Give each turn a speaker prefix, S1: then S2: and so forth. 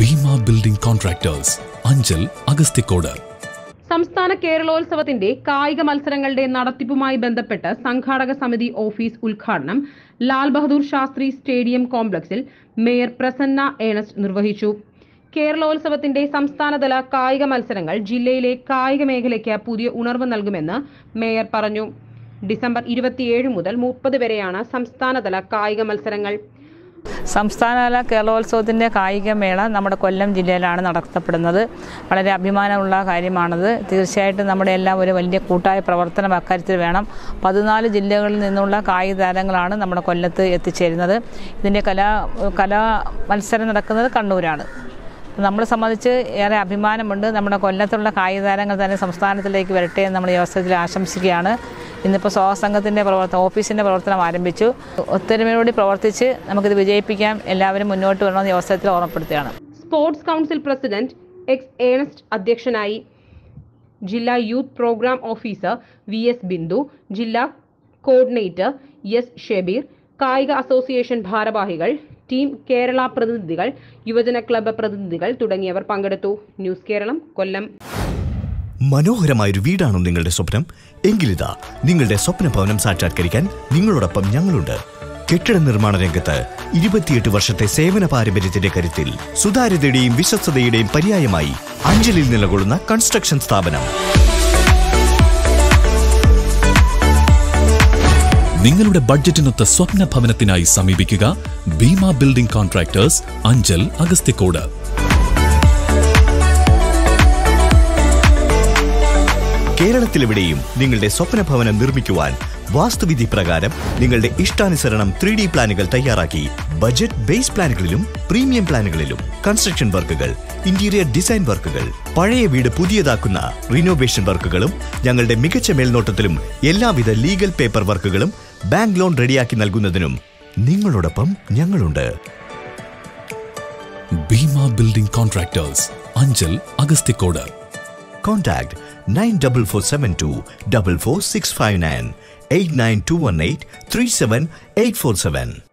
S1: Bhima building contractors Anchal Agasthikode
S2: സംസ്ഥാന കേരളോത്സവത്തിന്റെ കായിക മത്സരങ്ങളുടെ നടത്തിപ്പുമായി ബന്ധപ്പെട്ട് സംഘാടക സമിതി ഓഫീസ് ഉദ്ഘാടനം ലാൽ ബഹദൂർ ശാസ്ത്രി സ്റ്റേഡിയം കോംപ്ലക്സിൽ മേയർ പ്രസന്ന ഏണസ്റ്റ് നിർവഹിച്ചു കേരളോത്സവത്തിന്റെ സംസ്ഥാനതല കായിക മത്സരങ്ങൾ ജില്ലയിലെ കായിക മേഖലയ്ക്ക് പുതിയ ഉണർവ് നൽകുമെന്ന് മേയർ പറഞ്ഞു ഡിസംബർ ഇരുപത്തിയേഴ് മുതൽ മുപ്പത് വരെയാണ് സംസ്ഥാനതല കായിക മത്സരങ്ങൾ
S3: സംസ്ഥാനതല കേരളോത്സവത്തിൻ്റെ കായികമേള നമ്മുടെ കൊല്ലം ജില്ലയിലാണ് നടത്തപ്പെടുന്നത് വളരെ അഭിമാനമുള്ള കാര്യമാണത് തീർച്ചയായിട്ടും നമ്മുടെ എല്ലാം ഒരു വലിയ കൂട്ടായ പ്രവർത്തനം അക്കാര്യത്തിൽ വേണം പതിനാല് ജില്ലകളിൽ നിന്നുള്ള കായിക താരങ്ങളാണ് നമ്മുടെ കൊല്ലത്ത് എത്തിച്ചേരുന്നത് ഇതിൻ്റെ കലാ കലാ മത്സരം നടക്കുന്നത് കണ്ണൂരാണ് നമ്മളെ സംബന്ധിച്ച് ഏറെ അഭിമാനമുണ്ട് നമ്മുടെ കൊല്ലത്തുള്ള കായിക താരങ്ങൾ തന്നെ സംസ്ഥാനത്തിലേക്ക് വരട്ടെ എന്ന് നമ്മൾ ഈ അവസരത്തിൽ ആശംസിക്കുകയാണ് ഇന്നിപ്പോൾ സ്വാസംഘത്തിൻ്റെ പ്രവർത്തനം ഓഫീസിൻ്റെ പ്രവർത്തനം ആരംഭിച്ചു ഒത്തൊരുമയോടെ പ്രവർത്തിച്ച് നമുക്കിത് വിജയിപ്പിക്കാം എല്ലാവരും മുന്നോട്ട് വരണമെന്ന് ഈ അവസരത്തിൽ ഓർമ്മപ്പെടുത്തുകയാണ്
S2: sports council president X Ernest അധ്യക്ഷനായി ജില്ലാ youth programme officer V S Bindu ജില്ലാ കോർഡിനേറ്റർ എസ് ഷെബീർ കായിക അസോസിയേഷൻ ഭാരവാഹികൾ ടീം കേരള പ്രതിനിധികൾ യുവജന ക്ലബ്ബ് പ്രതിനിധികൾ തുടങ്ങിയവർ പങ്കെടുത്തു ന്യൂസ് കേരളം കൊല്ലം
S4: മനോഹരമായൊരു വീടാണോ നിങ്ങളുടെ സ്വപ്നം എങ്കിലിതാ നിങ്ങളുടെ സ്വപ്ന ഭവനം സാക്ഷാത്കരിക്കാൻ നിങ്ങളോടൊപ്പം ഞങ്ങളുണ്ട് കെട്ടിട നിർമ്മാണ രംഗത്ത് ഇരുപത്തിയെട്ട് വർഷത്തെ സേവന പാരമ്പര്യത്തിന്റെ കരുത്തിൽ സുതാര്യതയുടെയും വിശ്വസ്തതയുടെയും പര്യായമായി അഞ്ചലിൽ നിലകൊള്ളുന്ന കൺസ്ട്രക്ഷൻ സ്ഥാപനം
S1: നിങ്ങളുടെ ബഡ്ജറ്റിനൊത്ത സ്വപ്ന ഭവനത്തിനായി സമീപിക്കുക ഭീമ ബിൽഡിംഗ് കോൺട്രാക്ടേഴ്സ് അഞ്ചൽ അഗസ്തിക്കോട്
S4: കേരളത്തിലെവിടെയും നിങ്ങളുടെ സ്വപ്ന ഭവനം നിർമ്മിക്കുവാൻ വാസ്തുവിധി പ്രകാരം നിങ്ങളുടെ ഇഷ്ടാനുസരണം ത്രീ ഡി പ്ലാനുകൾ തയ്യാറാക്കി ബജറ്റ് ബേസ് പ്ലാനുകളിലും പ്രീമിയം പ്ലാനുകളിലും കൺസ്ട്രക്ഷൻ വർക്കുകൾ ഇന്റീരിയർ ഡിസൈൻ വർക്കുകൾ പഴയ വീട് പുതിയതാക്കുന്ന റിനോവേഷൻ വർക്കുകളും ഞങ്ങളുടെ മികച്ച മേൽനോട്ടത്തിലും എല്ലാവിധ ലീഗൽ പേപ്പർ വർക്കുകളും ബാങ്ക് ലോൺ റെഡിയാക്കി നൽകുന്നതിനും നിങ്ങളോടൊപ്പം ഞങ്ങളുണ്ട്
S1: Bheema building contractors Anchal Agasthikode
S4: Contact 9442 44659 89218 37847.